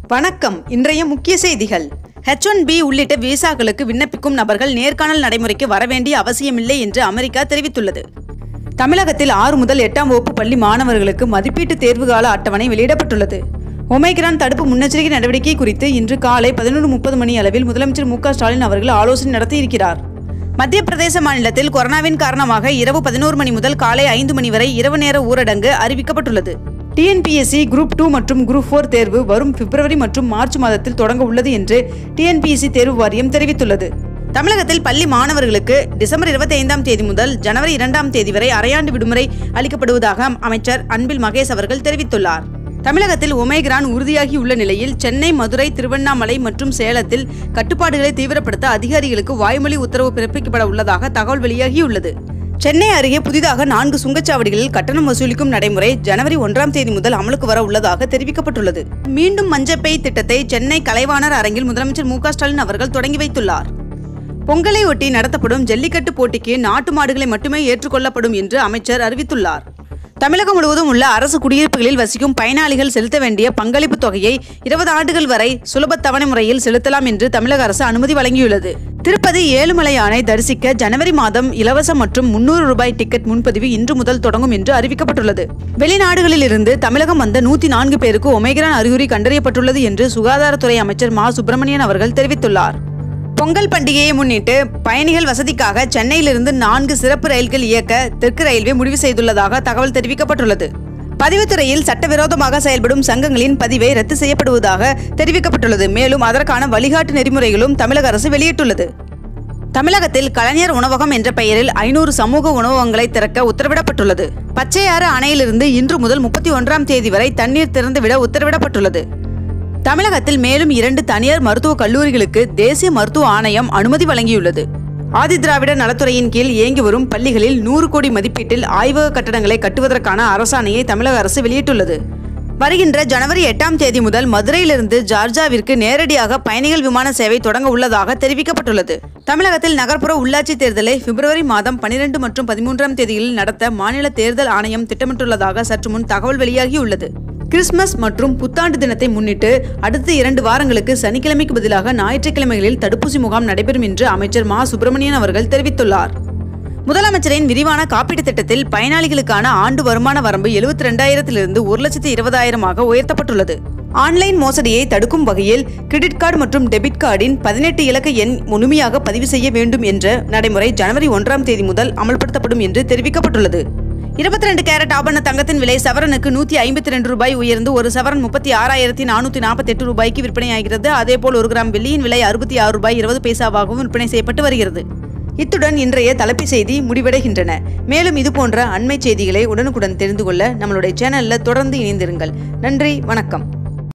வணக்கம் இன்றைய முக்கிய செய்திகள் ஹெச் ஒன் பி உள்ளிட்ட விசாக்களுக்கு விண்ணப்பிக்கும் நபர்கள் நேர்காணல் நடைமுறைக்கு வரவேண்டிய அவசியமில்லை என்று அமெரிக்கா தெரிவித்துள்ளது தமிழகத்தில் ஆறு முதல் எட்டாம் வகுப்பு பள்ளி மாணவர்களுக்கு மதிப்பீட்டு தேர்வு கால அட்டவணை வெளியிடப்பட்டுள்ளது ஒமைக்ரான் தடுப்பு முன்னெச்சரிக்கை நடவடிக்கை குறித்து இன்று காலை பதினொன்று முப்பது மணி அளவில் முதலமைச்சர் மு க ஸ்டாலின் அவர்கள் ஆலோசனை நடத்தியிருக்கிறார் மத்திய பிரதேச மாநிலத்தில் கொரோனாவின் காரணமாக இரவு பதினோரு மணி முதல் காலை ஐந்து மணி வரை இரவு நேர ஊரடங்கு அறிவிக்கப்பட்டுள்ளது டிஎன்பிஎஸ்சி குரூப் டூ மற்றும் குரூப் ஃபோர் தேர்வு வரும் பிப்ரவரி மற்றும் மார்ச் மாதத்தில் தொடங்க உள்ளது என்று டிஎன்பிஎஸ்சி தேர்வு வாரியம் தெரிவித்துள்ளது தமிழகத்தில் பள்ளி மாணவர்களுக்கு டிசம்பர் இருபத்தி ஐந்தாம் தேதி முதல் ஜனவரி இரண்டாம் தேதி வரை அரையாண்டு விடுமுறை அளிக்கப்படுவதாக அமைச்சர் அன்பில் மகேஷ் அவர்கள் தெரிவித்துள்ளார் தமிழகத்தில் ஒமேக்ரான் உறுதியாகியுள்ள நிலையில் சென்னை மதுரை திருவண்ணாமலை மற்றும் சேலத்தில் கட்டுப்பாடுகளை தீவிரப்படுத்த அதிகாரிகளுக்கு வாய்மொழி உத்தரவு பிறப்பிக்கப்பட உள்ளதாக தகவல் வெளியாகியுள்ளது சென்னை அருகே புதிதாக நான்கு சுங்கச்சாவடிகளில் கட்டணம் வசூலிக்கும் நடைமுறை ஜனவரி ஒன்றாம் தேதி முதல் அமலுக்கு வர உள்ளதாக தெரிவிக்கப்பட்டுள்ளது மீண்டும் மஞ்சப்பை திட்டத்தை சென்னை கலைவாணர் அரங்கில் முதலமைச்சர் மு க ஸ்டாலின் அவர்கள் தொடங்கி வைத்துள்ளார் பொங்கலை ஒட்டி நடத்தப்படும் ஜல்லிக்கட்டு போட்டிக்கு நாட்டு மாடுகளை மட்டுமே ஏற்றுக்கொள்ளப்படும் என்று அமைச்சர் அறிவித்துள்ளார் தமிழகம் முழுவதும் உள்ள அரசு குடியிருப்புகளில் வசிக்கும் பயனாளிகள் செலுத்த வேண்டிய பங்களிப்பு தொகையை இருபது ஆண்டுகள் வரை சுலப தவணை முறையில் செலுத்தலாம் என்று தமிழக அரசு அனுமதி வழங்கியுள்ளது திருப்பதி ஏழுமலையானை தரிசிக்க ஜனவரி மாதம் இலவச மற்றும் முன்னூறு ரூபாய் டிக்கெட் முன்பதிவு இன்று முதல் தொடங்கும் என்று அறிவிக்கப்பட்டுள்ளது வெளிநாடுகளில் இருந்து தமிழகம் வந்த நூத்தி நான்கு பேருக்கு ஒமேக்ரான் அறிகுறி கண்டறியப்பட்டுள்ளது என்று சுகாதாரத்துறை அமைச்சர் மா சுப்பிரமணியன் அவர்கள் தெரிவித்துள்ளார் பொங்கல் பண்டிகையை முன்னிட்டு பயணிகள் வசதிக்காக சென்னையிலிருந்து நான்கு சிறப்பு ரயில்கள் இயக்க தெற்கு ரயில்வே முடிவு செய்துள்ளதாக தகவல் தெரிவிக்கப்பட்டுள்ளது பதிவுத்துறையில் சட்டவிரோதமாக செயல்படும் சங்கங்களின் பதிவை ரத்து செய்யப்படுவதாக தெரிவிக்கப்பட்டுள்ளது மேலும் அதற்கான வழிகாட்டு நெறிமுறைகளும் தமிழக அரசு வெளியிட்டுள்ளது தமிழகத்தில் கலைஞர் உணவகம் என்ற பெயரில் ஐநூறு சமூக உணவகங்களை திறக்க உத்தரவிடப்பட்டுள்ளது பச்சையாறு அணையிலிருந்து இன்று முதல் முப்பத்தி ஒன்றாம் தேதி வரை தண்ணீர் திறந்துவிட உத்தரவிடப்பட்டுள்ளது தமிழகத்தில் மேலும் இரண்டு தனியார் மருத்துவக் கல்லூரிகளுக்கு தேசிய மருத்துவ ஆணையம் அனுமதி வழங்கியுள்ளது ஆதிதிராவிட நலத்துறையின் கீழ் இயங்கி வரும் பள்ளிகளில் நூறு கோடி மதிப்பீட்டில் ஆய்வக கட்டடங்களை கட்டுவதற்கான அரசாணையை தமிழக அரசு வெளியிட்டுள்ளது வருகின்ற ஜனவரி எட்டாம் தேதி முதல் மதுரையிலிருந்து ஜார்ஜாவிற்கு நேரடியாக பயணிகள் விமான சேவை தொடங்க உள்ளதாக தெரிவிக்கப்பட்டுள்ளது தமிழகத்தில் நகர்ப்புற உள்ளாட்சி தேர்தலை பிப்ரவரி மாதம் பனிரெண்டு மற்றும் பதிமூன்றாம் தேதிகளில் நடத்த மாநில தேர்தல் ஆணையம் திட்டமிட்டுள்ளதாக சற்று முன் தகவல் வெளியாகியுள்ளது கிறிஸ்துமஸ் மற்றும் புத்தாண்டு தினத்தை முன்னிட்டு அடுத்த இரண்டு வாரங்களுக்கு சனிக்கிழமைக்கு பதிலாக ஞாயிற்றுக்கிழமைகளில் தடுப்பூசி முகாம் நடைபெறும் என்று அமைச்சர் மா சுப்பிரமணியன் அவர்கள் தெரிவித்துள்ளார் முதலமைச்சரின் விரிவான காப்பீட்டுத் திட்டத்தில் பயனாளிகளுக்கான ஆண்டு வருமான வரம்பு எழுபத்தி ரெண்டாயிரத்திலிருந்து ஒரு லட்சத்தி இருபதாயிரமாக உயர்த்தப்பட்டுள்ளது ஆன்லைன் மோசடியை தடுக்கும் வகையில் கிரெடிட் கார்டு மற்றும் டெபிட் கார்டின் பதினெட்டு இலக்க எண் முழுமையாக பதிவு செய்ய வேண்டும் என்ற நடைமுறை ஜனவரி ஒன்றாம் தேதி முதல் அமல்படுத்தப்படும் என்று தெரிவிக்கப்பட்டுள்ளது இருபத்தி ரெண்டு கேரட் ஆபரண தங்கத்தின் விலை சவரனுக்கு நூற்றி ஐம்பத்தி ரெண்டு ரூபாய் உயர்ந்து ஒரு சவரன் முப்பத்தி ஆறாயிரத்தி நானூற்றி நாற்பத்தி எட்டு ரூபாய்க்கு விற்பனையாகிறது அதேபோல் ஒரு கிராம் வெள்ளியின் விலை அறுபத்தி ஆறு ரூபாய் இருபது பைசாவாகவும் விற்பனை செய்யப்பட்டு வருகிறது இத்துடன் இன்றைய தலைப்புச் செய்தி முடிவடைகின்றன மேலும் இதுபோன்ற அண்மை செய்திகளை உடனுக்குடன் தெரிந்து கொள்ள நம்மளுடைய சேனலில் தொடர்ந்து இணைந்திருங்கள் நன்றி வணக்கம்